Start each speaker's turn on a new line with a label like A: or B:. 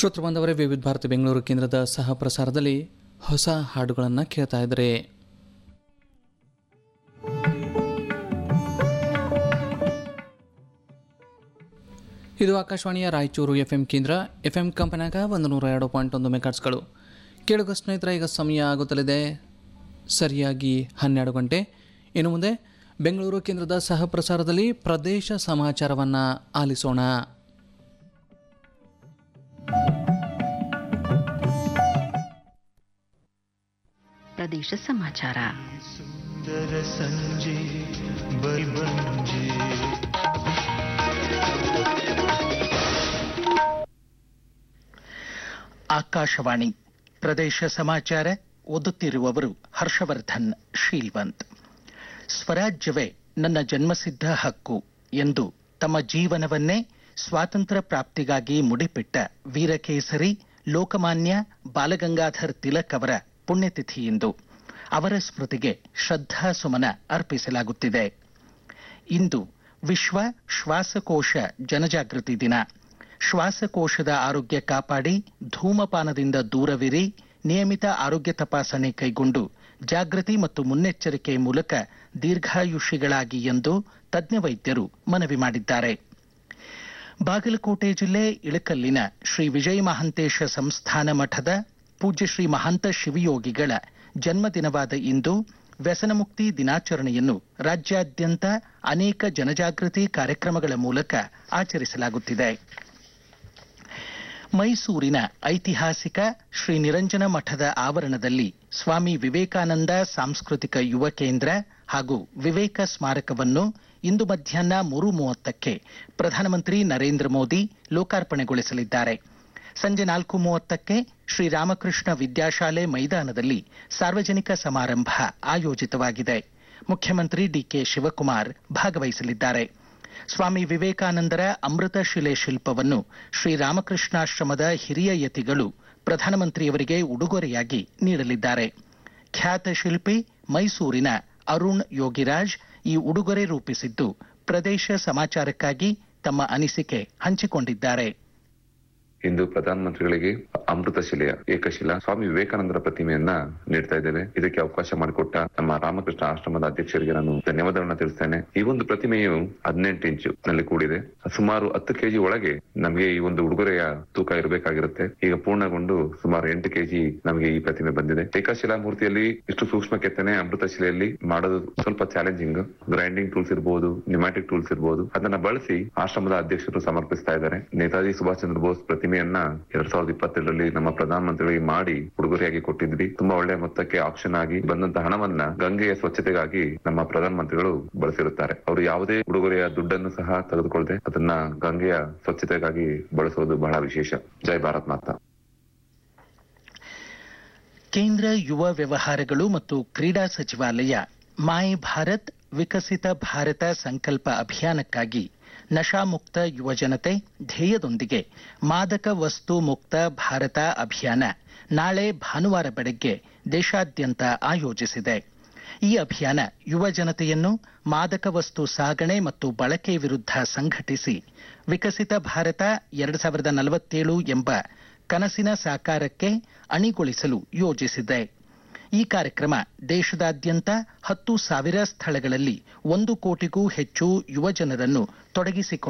A: ಶ್ರೋತೃ ಬಂದವರೇ ವಿವಿಧ ಭಾರತಿ ಬೆಂಗಳೂರು ಕೇಂದ್ರದ ಸಹ ಪ್ರಸಾರದಲ್ಲಿ ಹೊಸ ಹಾಡುಗಳನ್ನು ಕೇಳ್ತಾ ಇದ್ದಾರೆ ಇದು ಆಕಾಶವಾಣಿಯ ರಾಯಚೂರು ಎಫ್ ಎಂ ಕೇಂದ್ರ ಎಫ್ ಎಂ ಕಂಪನ್ಯಾಗ ಒಂದು ನೂರ ಎರಡು ಪಾಯಿಂಟ್ ಒಂದು ಮೆಗಾಟ್ಸ್ಗಳು ಕೇಳುಗ ಸ್ನೇಹಿತರೆ ಈಗ ಸಮಯ ಆಗುತ್ತಲಿದೆ ಸರಿಯಾಗಿ ಹನ್ನೆರಡು ಗಂಟೆ ಇನ್ನು ಮುಂದೆ ಬೆಂಗಳೂರು ಕೇಂದ್ರದ ಸಹ ಪ್ರಸಾರದಲ್ಲಿ ಪ್ರದೇಶ ಸಮಾಚಾರವನ್ನು ಆಲಿಸೋಣ
B: ಪ್ರದೇಶ ಸಮಾಚಾರ
C: ಸುಂದರ ಸಂಜೆ ಬಲ್ಬಂಜೆ
D: ಆಕಾಶವಾಣಿ ಪ್ರದೇಶ ಸಮಾಚಾರ ಓದುತ್ತಿರುವವರು ಹರ್ಷವರ್ಧನ್ ಶೀಲ್ವಂತ್ ಸ್ವರಾಜ್ಯವೇ ನನ್ನ ಜನ್ಮಸಿದ್ಧ ಹಕ್ಕು ಎಂದು ತಮ್ಮ ಜೀವನವನ್ನೇ ಸ್ವಾತಂತ್ರ್ಯ ಪ್ರಾಪ್ತಿಗಾಗಿ ಮುಡಿಪಿಟ್ಟ ವೀರಕೇಸರಿ ಲೋಕಮಾನ್ಯ ಬಾಲಗಂಗಾಧರ್ ತಿಲಕ್ ಅವರ ಪುಣ್ಯತಿಥಿಯಿಂದು ಅವರ ಸ್ಮೃತಿಗೆ ಶ್ರದ್ಧಾ ಸುಮನ ಅರ್ಪಿಸಲಾಗುತ್ತಿದೆ ಇಂದು ವಿಶ್ವ ಶ್ವಾಸಕೋಶ ಜನಜಾಗೃತಿ ದಿನ ಶ್ವಾಸಕೋಶದ ಆರೋಗ್ಯ ಕಾಪಾಡಿ ಧೂಮಪಾನದಿಂದ ದೂರವಿರಿ ನಿಯಮಿತ ಆರೋಗ್ಯ ತಪಾಸಣೆ ಕೈಗೊಂಡು ಜಾಗೃತಿ ಮತ್ತು ಮುನ್ನೆಚ್ಚರಿಕೆ ಮೂಲಕ ದೀರ್ಘಾಯುಷಿಗಳಾಗಿ ಎಂದು ತಜ್ಞ ವೈದ್ಯರು ಮನವಿ ಮಾಡಿದ್ದಾರೆ ಬಾಗಲಕೋಟೆ ಜಿಲ್ಲೆ ಇಳಕಲ್ಲಿನ ಶ್ರೀ ವಿಜಯ ಮಹಾಂತೇಶ ಸಂಸ್ಥಾನ ಮಠದ ಪೂಜ್ಯ ಶ್ರೀ ಮಹಾಂತ ಶಿವಯೋಗಿಗಳ ಜನ್ಮದಿನವಾದ ಇಂದು ವ್ಯಸನಮುಕ್ತಿ ದಿನಾಚರಣೆಯನ್ನು ರಾಜ್ಯಾದ್ಯಂತ ಅನೇಕ ಜನಜಾಗೃತಿ ಕಾರ್ಯಕ್ರಮಗಳ ಮೂಲಕ ಆಚರಿಸಲಾಗುತ್ತಿದೆ ಮೈಸೂರಿನ ಐತಿಹಾಸಿಕ ಶ್ರೀ ನಿರಂಜನ ಮಠದ ಆವರಣದಲ್ಲಿ ಸ್ವಾಮಿ ವಿವೇಕಾನಂದ ಸಾಂಸ್ಕೃತಿಕ ಯುವ ಕೇಂದ್ರ ಹಾಗೂ ವಿವೇಕ ಸ್ಮಾರಕವನ್ನು ಇಂದು ಮಧ್ಯಾಹ್ನ ಮೂರು ಮೂವತ್ತಕ್ಕೆ ಪ್ರಧಾನಮಂತ್ರಿ ನರೇಂದ್ರ ಮೋದಿ ಲೋಕಾರ್ಪಣೆಗೊಳಿಸಲಿದ್ದಾರೆ ಸಂಜೆ ನಾಲ್ಕು ಮೂವತ್ತಕ್ಕೆ ಶ್ರೀರಾಮಕೃಷ್ಣ ವಿದ್ಯಾಶಾಲೆ ಮೈದಾನದಲ್ಲಿ ಸಾರ್ವಜನಿಕ ಸಮಾರಂಭ ಆಯೋಜಿತವಾಗಿದೆ ಮುಖ್ಯಮಂತ್ರಿ ಡಿಕೆ ಶಿವಕುಮಾರ್ ಭಾಗವಹಿಸಲಿದ್ದಾರೆ ಸ್ವಾಮಿ ವಿವೇಕಾನಂದರ ಅಮೃತ ಶಿಲೆ ಶಿಲ್ಪವನ್ನು ಶ್ರೀರಾಮಕೃಷ್ಣಾಶ್ರಮದ ಹಿರಿಯ ಯತಿಗಳು ಪ್ರಧಾನಮಂತ್ರಿಯವರಿಗೆ ಉಡುಗೊರೆಯಾಗಿ ನೀಡಲಿದ್ದಾರೆ ಖ್ಯಾತ ಶಿಲ್ಪಿ ಮೈಸೂರಿನ ಅರುಣ್ ಯೋಗಿರಾಜ್ ಈ ಉಡುಗೊರೆ ರೂಪಿಸಿದ್ದು ಪ್ರದೇಶ ಸಮಾಚಾರಕ್ಕಾಗಿ ತಮ್ಮ ಅನಿಸಿಕೆ ಹಂಚಿಕೊಂಡಿದ್ದಾರೆ
E: ಇಂದು ಪ್ರಧಾನಮಂತ್ರಿಗಳಿಗೆ ಅಮೃತ ಶಿಲೆಯ ಏಕಶಿಲಾ ಸ್ವಾಮಿ ವಿವೇಕಾನಂದರ ಪ್ರತಿಮೆಯನ್ನ ನೀಡ್ತಾ ಇದ್ದೇವೆ ಇದಕ್ಕೆ ಅವಕಾಶ ಮಾಡಿಕೊಟ್ಟ ನಮ್ಮ ರಾಮಕೃಷ್ಣ ಆಶ್ರಮದ ಅಧ್ಯಕ್ಷರಿಗೆ ನಾನು ಧನ್ಯವಾದಗಳನ್ನ ತಿಳಿಸ್ತೇನೆ ಈ ಒಂದು ಪ್ರತಿಮೆಯು ಹದಿನೆಂಟು ಇಂಚು ನಲ್ಲಿ ಕೂಡಿದೆ ಸುಮಾರು ಹತ್ತು ಕೆಜಿ ಒಳಗೆ ನಮಗೆ ಈ ಒಂದು ಉಡುಗೊರೆಯ ತೂಕ ಇರಬೇಕಾಗಿರುತ್ತೆ ಈಗ ಪೂರ್ಣಗೊಂಡು ಸುಮಾರು ಎಂಟು ಕೆಜಿ ನಮಗೆ ಈ ಪ್ರತಿಮೆ ಬಂದಿದೆ ಏಕಶಿಲಾ ಮೂರ್ತಿಯಲ್ಲಿ ಇಷ್ಟು ಸೂಕ್ಷ್ಮ ಕೆತ್ತನೆ ಅಮೃತ ಶಿಲೆಯಲ್ಲಿ ಮಾಡೋದು ಸ್ವಲ್ಪ ಚಾಲೆಂಜಿಂಗ್ ಗ್ರೈಂಡಿಂಗ್ ಟೂಲ್ಸ್ ಇರಬಹುದು ನ್ಯೂಮ್ಯಾಟಿಕ್ ಟೂಲ್ಸ್ ಇರಬಹುದು ಅದನ್ನ ಬಳಸಿ ಆಶ್ರಮದ ಅಧ್ಯಕ್ಷರು ಸಮರ್ಪಿಸ್ತಾ ಇದ್ದಾರೆ ನೇತಾಜಿ ಸುಭಾಷ್ ಚಂದ್ರ ಬೋಸ್ ಪ್ರತಿಮೆಯನ್ನ ಎರಡ್ ಸಾವಿರದ ಇಪ್ಪತ್ತೆರಡರಲ್ಲಿ ನಮ್ಮ ಪ್ರಧಾನಮಂತ್ರಿಗಳಿಗೆ ಮಾಡಿ ಉಡುಗೊರೆಯಾಗಿ ಕೊಟ್ಟಿದ್ವಿ ತುಂಬಾ ಒಳ್ಳೆಯ ಮೊತ್ತಕ್ಕೆ ಆಕ್ಷನ್ ಆಗಿ ಬಂದಂತ ಹಣವನ್ನ ಗಂಗೆಯ ಸ್ವಚ್ಛತೆಗಾಗಿ ನಮ್ಮ ಪ್ರಧಾನಮಂತ್ರಿಗಳು ಬಳಸಿರುತ್ತಾರೆ ಅವರು ಯಾವುದೇ ಉಡುಗೊರೆಯ ದುಡ್ಡನ್ನು ಸಹ ತೆಗೆದುಕೊಳ್ಳದೆ ಅದನ್ನ ಗಂಗೆಯ ಸ್ವಚ್ಛತೆಗಾಗಿ ಬಳಸೋದು ಬಹಳ ವಿಶೇಷ ಜೈ ಭಾರತ್ ಮಾತಾ
D: ಕೇಂದ್ರ ಯುವ ವ್ಯವಹಾರಗಳು ಮತ್ತು ಕ್ರೀಡಾ ಸಚಿವಾಲಯ ಮಾಯ್ ಭಾರತ್ ವಿಕಸಿತ ಭಾರತ ಸಂಕಲ್ಪ ಅಭಿಯಾನಕ್ಕಾಗಿ ನಶಾಮುಕ್ತ ಯುವಜನತೆ ಧ್ಯೇಯದೊಂದಿಗೆ ಮಾದಕ ವಸ್ತು ಮುಕ್ತ ಭಾರತ ಅಭಿಯಾನ ನಾಳೆ ಭಾನುವಾರ ಬೆಳಗ್ಗೆ ದೇಶಾದ್ಯಂತ ಆಯೋಜಿಸಿದೆ ಈ ಅಭಿಯಾನ ಯುವ ಜನತೆಯನ್ನು ಮಾದಕ ವಸ್ತು ಸಾಗಣೆ ಮತ್ತು ಬಳಕೆ ವಿರುದ್ಧ ಸಂಘಟಿಸಿ ವಿಕಸಿತ ಭಾರತ ಎರಡು ಸಾವಿರದ ನಲವತ್ತೇಳು ಎಂಬ ಕನಸಿನ ಸಾಕಾರಕ್ಕೆ ಅಣಿಗೊಳಿಸಲು ಯೋಜಿಸಿದೆ ಈ ಕಾರ್ಯಕ್ರಮ ದೇಶದಾದ್ಯಂತ ಹತ್ತು ಸಾವಿರ ಸ್ಥಳಗಳಲ್ಲಿ ಒಂದು ಕೋಟಿಗೂ ಹೆಚ್ಚು ಯುವಜನರನ್ನು ತೊಡಗಿಸಿಕೊಂಡಿದೆ